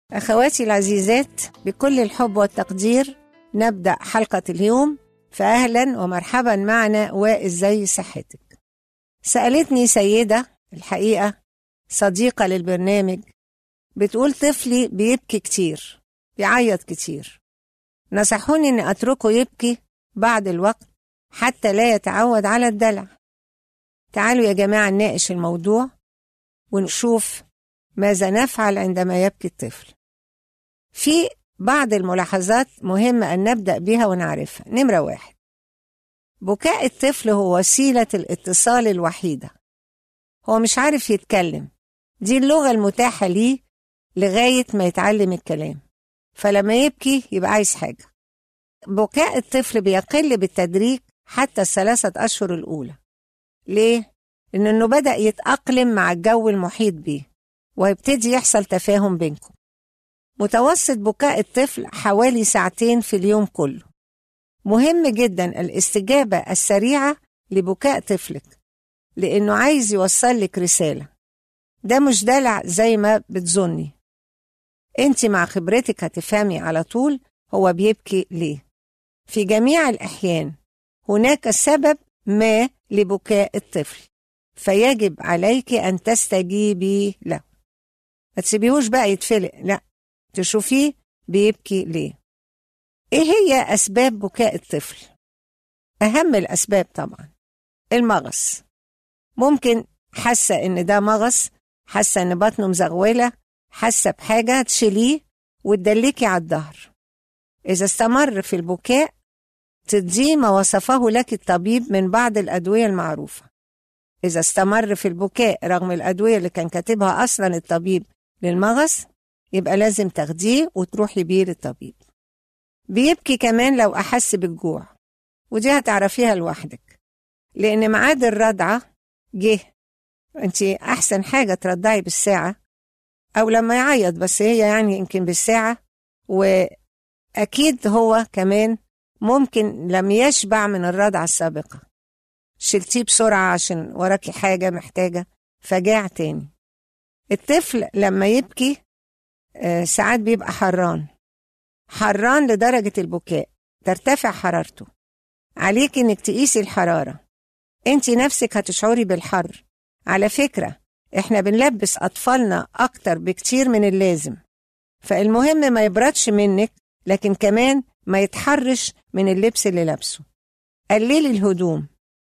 أخواتي العزيزات بكل الحب والتقدير نبدأ حلقة اليوم فأهلا ومرحبا معنا وإزاي صحتك سألتني سيدة الحقيقة صديقة للبرنامج بتقول طفلي بيبكي كتير بيعيط كتير نصحوني إني أتركه يبكي بعد الوقت حتى لا يتعود على الدلع تعالوا يا جماعة نناقش الموضوع ونشوف ماذا نفعل عندما يبكي الطفل في بعض الملاحظات مهمة أن نبدأ بها ونعرفها نمرة واحد بكاء الطفل هو وسيلة الاتصال الوحيدة هو مش عارف يتكلم دي اللغة المتاحة ليه لغاية ما يتعلم الكلام فلما يبكي يبقى عايز حاجة بكاء الطفل بيقل بالتدريج حتى الثلاثة أشهر الأولى ليه؟ لأنه بدأ يتأقلم مع الجو المحيط بيه ويبتدي يحصل تفاهم بينكم متوسط بكاء الطفل حوالي ساعتين في اليوم كله مهم جدا الاستجابة السريعة لبكاء طفلك لأنه عايز يوصل لك رسالة ده مش دلع زي ما بتظني انت مع خبرتك هتفهمي على طول هو بيبكي ليه في جميع الأحيان هناك سبب ما لبكاء الطفل فيجب عليك أن تستجيبي له ما تسيبيهوش بقى يتفلق لا تشوفيه بيبكي ليه ايه هي اسباب بكاء الطفل اهم الاسباب طبعا المغص ممكن حاسه ان ده مغص حاسه ان بطنه مزغوله حاسه بحاجه تشيليه وتدلكي على الظهر اذا استمر في البكاء تديه ما وصفه لك الطبيب من بعض الادويه المعروفه اذا استمر في البكاء رغم الادويه اللي كان كاتبها اصلا الطبيب للمغص يبقى لازم تاخديه وتروحي بيه للطبيب بيبكي كمان لو أحس بالجوع ودي هتعرفيها لوحدك لأن ميعاد الرضعة جه أنت أحسن حاجة ترضعي بالساعة أو لما يعيط بس هي يعني يمكن بالساعة وأكيد هو كمان ممكن لم يشبع من الرضعة السابقة شلتيه بسرعة عشان وراكي حاجة محتاجة فجاع تاني الطفل لما يبكي ساعات بيبقى حران حران لدرجة البكاء ترتفع حرارته عليك انك تقيسي الحرارة انت نفسك هتشعري بالحر على فكرة احنا بنلبس اطفالنا اكتر بكتير من اللازم فالمهم ما يبردش منك لكن كمان ما يتحرش من اللبس اللي لابسه قللي الهدوم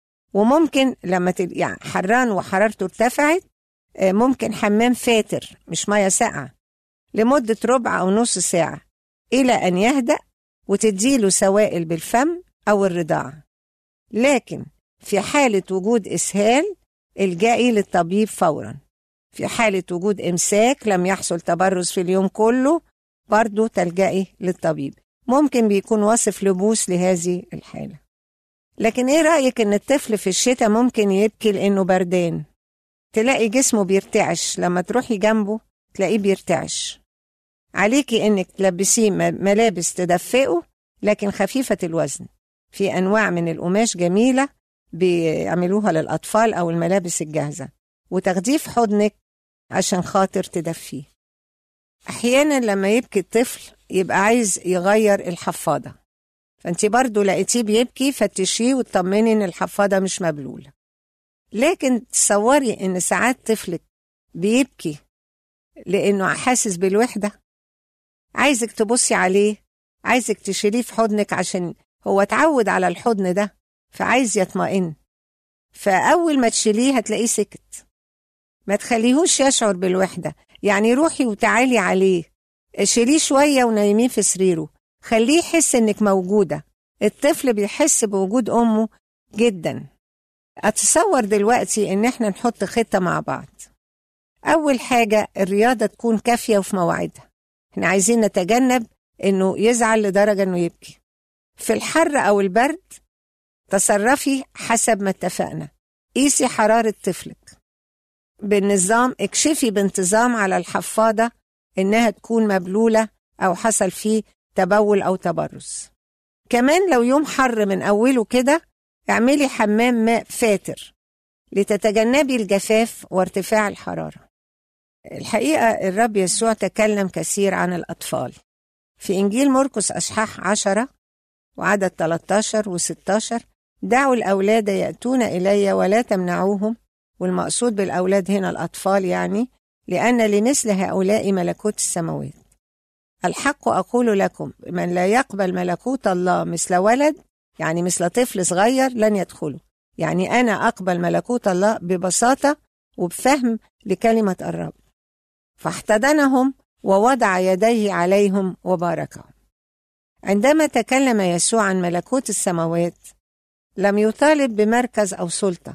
وممكن لما تل... يعني حران وحرارته ارتفعت ممكن حمام فاتر مش ميه ساقعه لمدة ربع أو نص ساعة إلى أن يهدأ وتديله سوائل بالفم أو الرضاعة لكن في حالة وجود إسهال الجائي للطبيب فورا في حالة وجود إمساك لم يحصل تبرز في اليوم كله برضو تلجئي للطبيب ممكن بيكون وصف لبوس لهذه الحالة لكن إيه رأيك إن الطفل في الشتاء ممكن يبكي لأنه بردان تلاقي جسمه بيرتعش لما تروحي جنبه تلاقيه بيرتعش عليكي انك تلبسيه ملابس تدفئه لكن خفيفة الوزن في انواع من القماش جميلة بيعملوها للاطفال او الملابس الجاهزة وتاخديه في حضنك عشان خاطر تدفيه احيانا لما يبكي الطفل يبقى عايز يغير الحفاضة فانت برضو لقيتيه بيبكي فتشيه وتطمني ان الحفاضة مش مبلولة لكن تصوري ان ساعات طفلك بيبكي لأنه حاسس بالوحدة عايزك تبصي عليه عايزك تشيليه في حضنك عشان هو اتعود على الحضن ده فعايز يطمئن فأول ما تشيليه هتلاقيه سكت ما تخليهوش يشعر بالوحدة يعني روحي وتعالي عليه شيليه شوية ونايمين في سريره خليه يحس انك موجودة الطفل بيحس بوجود أمه جدا أتصور دلوقتي إن احنا نحط خطة مع بعض أول حاجة الرياضة تكون كافية وفي مواعيدها احنا عايزين نتجنب انه يزعل لدرجة انه يبكي في الحر او البرد تصرفي حسب ما اتفقنا قيسي حرارة طفلك بالنظام اكشفي بانتظام على الحفاضة انها تكون مبلولة او حصل فيه تبول او تبرز كمان لو يوم حر من اوله كده اعملي حمام ماء فاتر لتتجنبي الجفاف وارتفاع الحرارة الحقيقة الرب يسوع تكلم كثير عن الأطفال في إنجيل مرقس أصحاح عشرة وعدد 13 و16 دعوا الأولاد يأتون إلي ولا تمنعوهم والمقصود بالأولاد هنا الأطفال يعني لأن لمثل هؤلاء ملكوت السماوات الحق أقول لكم من لا يقبل ملكوت الله مثل ولد يعني مثل طفل صغير لن يدخله يعني أنا أقبل ملكوت الله ببساطة وبفهم لكلمة الرب فاحتضنهم ووضع يديه عليهم وباركهم عندما تكلم يسوع عن ملكوت السماوات لم يطالب بمركز أو سلطة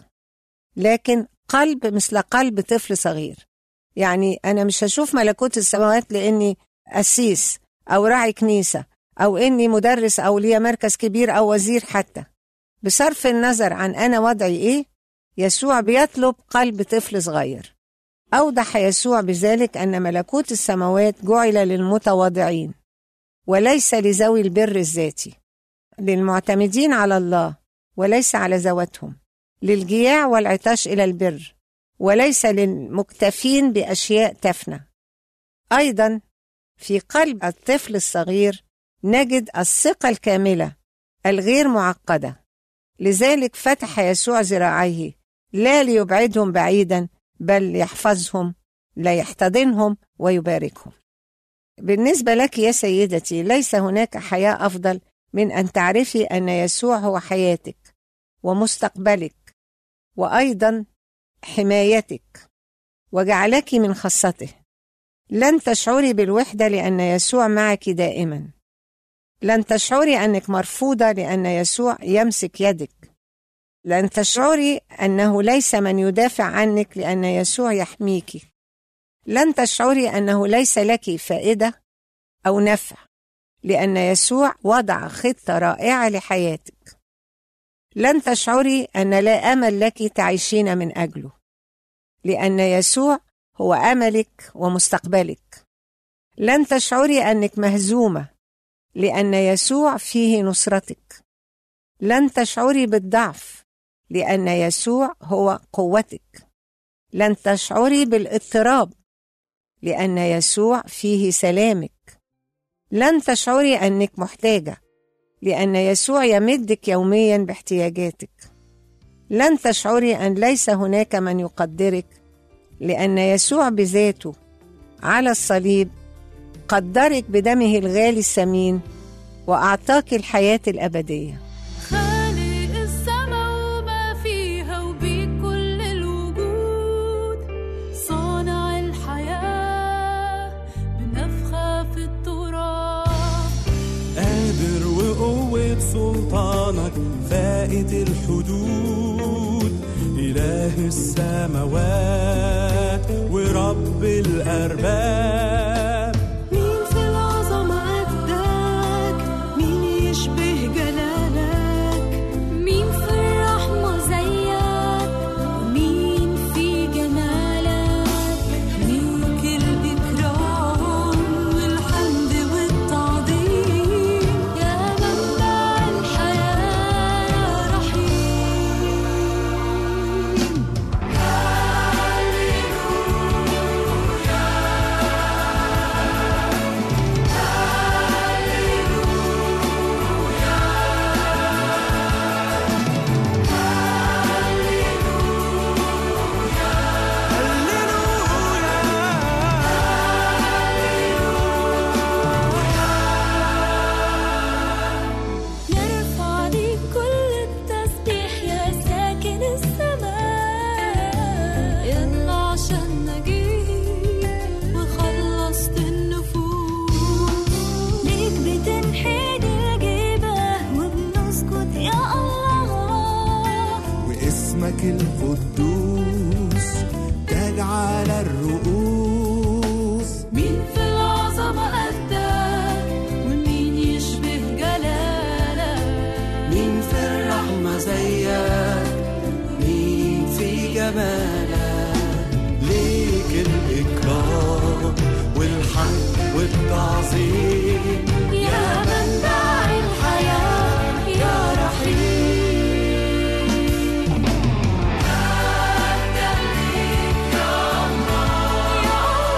لكن قلب مثل قلب طفل صغير يعني أنا مش هشوف ملكوت السماوات لأني أسيس أو راعي كنيسة أو إني مدرس أو ليا مركز كبير أو وزير حتى بصرف النظر عن أنا وضعي إيه يسوع بيطلب قلب طفل صغير أوضح يسوع بذلك أن ملكوت السماوات جعل للمتواضعين وليس لذوي البر الذاتي للمعتمدين على الله وليس على ذواتهم للجياع والعطاش إلى البر وليس للمكتفين بأشياء تفنى أيضا في قلب الطفل الصغير نجد الثقة الكاملة الغير معقدة لذلك فتح يسوع ذراعيه لا ليبعدهم بعيدا بل يحفظهم لا يحتضنهم ويباركهم بالنسبة لك يا سيدتي ليس هناك حياة أفضل من أن تعرفي أن يسوع هو حياتك ومستقبلك وأيضا حمايتك وجعلك من خاصته لن تشعري بالوحدة لأن يسوع معك دائما لن تشعري أنك مرفوضة لأن يسوع يمسك يدك لن تشعري أنه ليس من يدافع عنك لأن يسوع يحميك لن تشعري أنه ليس لك فائدة أو نفع لأن يسوع وضع خطة رائعة لحياتك لن تشعري أن لا أمل لك تعيشين من أجله لأن يسوع هو أملك ومستقبلك لن تشعري أنك مهزومة لأن يسوع فيه نصرتك لن تشعري بالضعف لأن يسوع هو قوتك لن تشعري بالاضطراب لأن يسوع فيه سلامك لن تشعري أنك محتاجة لأن يسوع يمدك يوميا باحتياجاتك لن تشعري أن ليس هناك من يقدرك لأن يسوع بذاته على الصليب قدرك بدمه الغالي الثمين وأعطاك الحياة الأبدية خالق السما وما فيها وبكل الوجود صانع الحياة بنفخة في التراب قادر وقوة سلطانك فائت الحدود إله السماوات ورب الأرباب مين في العظمة قدك مين يشبه جلالك مين في الرحمة زيك مين في جمالك ليك الإكرام والحمد والتعظيم يا منبع الحياة رحيم نرفع ليك كل التسبيح يا ساكن السماء يلا عشان نجيب وخلصت النفوس ليك بتنحني الجباه وبنسكت يا الله واسمك القدوس تاج على الرؤوس مين في العظمة قدك ومين يشبه جلالك مين في الرحمة زيك مين في جمالك ليك الإكرام والحمد والتعظيم يا منبع الحياة يا رحيم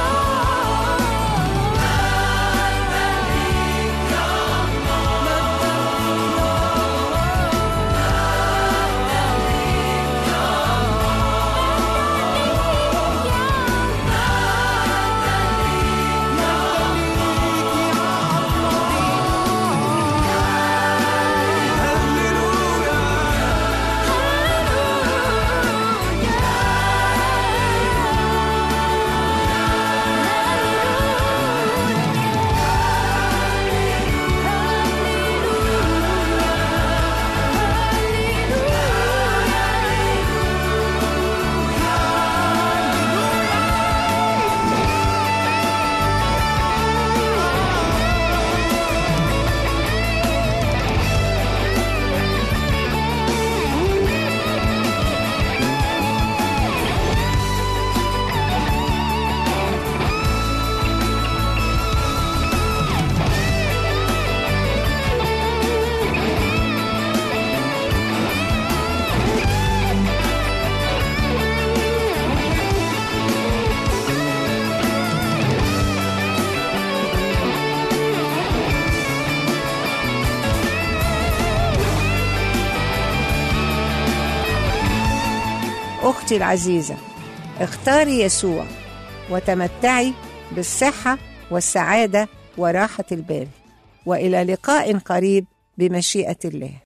أختي العزيزة اختاري يسوع وتمتعي بالصحة والسعادة وراحة البال وإلى لقاء قريب بمشيئة الله